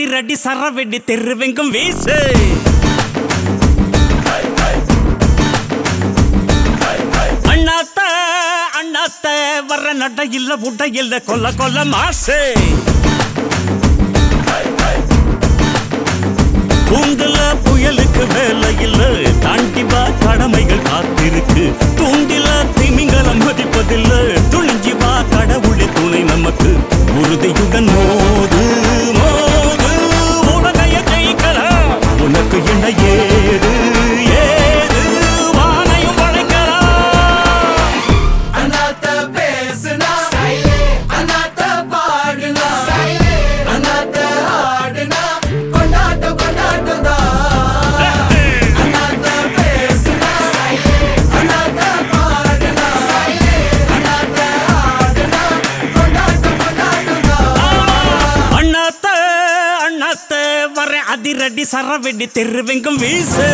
அதிரடி சரவெடி தெருவெங்கும் வீசு அண்ணாத்த அண்ணாத்த வர்ற நட இல்ல உட இல்ல கொல்ல கொல்ல மாசு கூண்டுல புயலுக்கு வேலை இல்ல தாண்டி வா கடமைகள் காத்திருக்கு தூண்டில திமிங்கலம் மதிப்பதில்ல துணிஞ்சி வா கடவுளே துணை நமக்கு உறுதியுடன் மோது மோது உலகைய ஜெயிக்கலாம் உனக்கு என்ன ஏது ஏது வானையும் படைக்கலாம் அண்ணாத்த பேசுனா அண்ணாத்த பாடுனா அண்ணாத்த ஆடுனா கொண்டாட்டம் கொண்டாட்டம் தான் அண்ணாத்த பேசுனா அண்ணாத்த பாடுனா அண்ணாத்த ஆடுனா கொண்டாட்டம் கொண்டாட்டம் தான் அண்ணாத்த அண்ணாத்த வர அதிரடி சரவெடி தெருவெங்கும் வீசு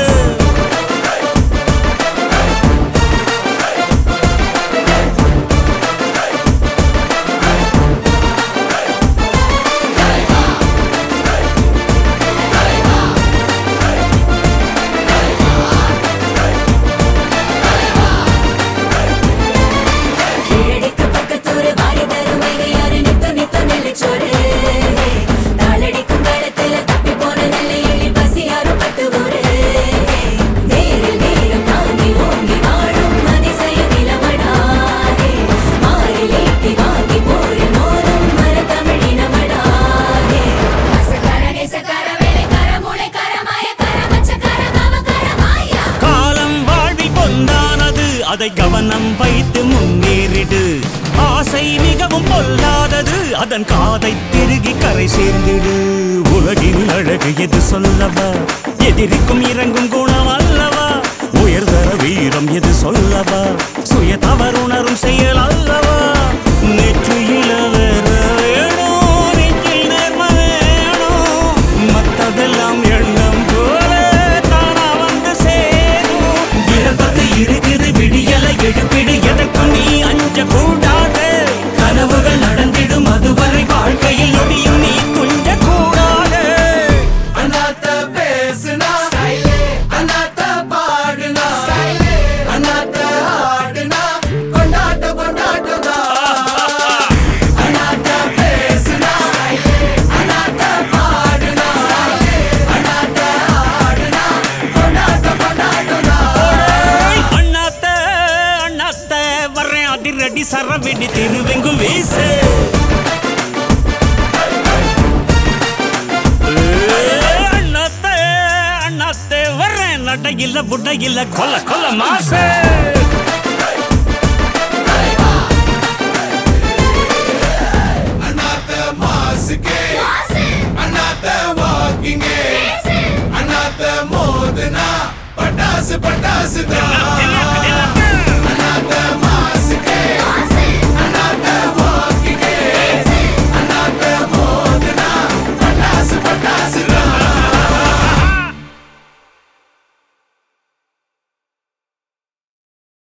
கீழடிக்கு பக்கத்தூரு வாரி தரும் வைகையாறு நித்து நித்து நெல்லிச்சோறு. தாளடிக்கும் காலத்துல தப்பி போன நெல்லை எள்ளி பசியாரும் பட்டு ஊரு. வேரில் வீரம் தாங்கி ஓங்கி வாழும் அதிசய நிலமடாதே. மாறில் ஈட்டி வாங்கி போரில் மோதும் மரத்தமிழினமடாதே. அசக்கார, நேசக்கார, வேலைக்கார, மூளைக்கார, மாயக்கார, மச்சக்கார, காமக்கார, மாயா. காலம் வாழ்வில் பொந்தானது அதை கவனம் வைத்து முன்னேறிடு ஆசை மிகவும் பொல்லாதது அதன் காதை திருகி கரை சேர்ந்திடு உலகின் அழகு எது சொல்லவா எதிரிக்கும் இறங்கும் குணம் அல்லவா உயர்தர வீரம் எது சொல்லவா சுய தவறுணரும் செயல் அல்லவா நேற்று இளவர வேணும் நெஞ்சில் நேர்ம வேணும் மத்ததெல்லாம் எண்ணம் போல தானா வந்து சேரும் இறப்பது இருக்குது விடியல எடுப்பிடு எதற்கும் நீ அஞ்ச கூடாது கனவுகள் நடந்திடும் அதுவரை வாழ்க்கையில் நொடியும் நீ துஞ்ச கூடாது அண்ணாத்த பேசுனா அண்ணாத்த பாடுனா அண்ணாத்த ஆடுனா கொண்டாட்டம் கொண்டாட்டம் தான் அண்ணாத்த பேசுனா அண்ணாத்த பாடுனா அண்ணாத்த ஆடுனா கொண்டாட்டம் கொண்டாட்டம் தான் அண்ணாத்த அண்ணாத்த வர்றேன் அதிரடி சரவெடி திருவெங்கும் வீசு ஏய், அண்ணாத்த அண்ணாத்த வர்றேன் நடையில புடையில கொல்ல கொல்ல மாசு அண்ணாத்த மாசுக்கே அண்ணாத்த வாக்கிங்கே அண்ணாத்த மோதுனா பட்டாசு பட்டாசு தான்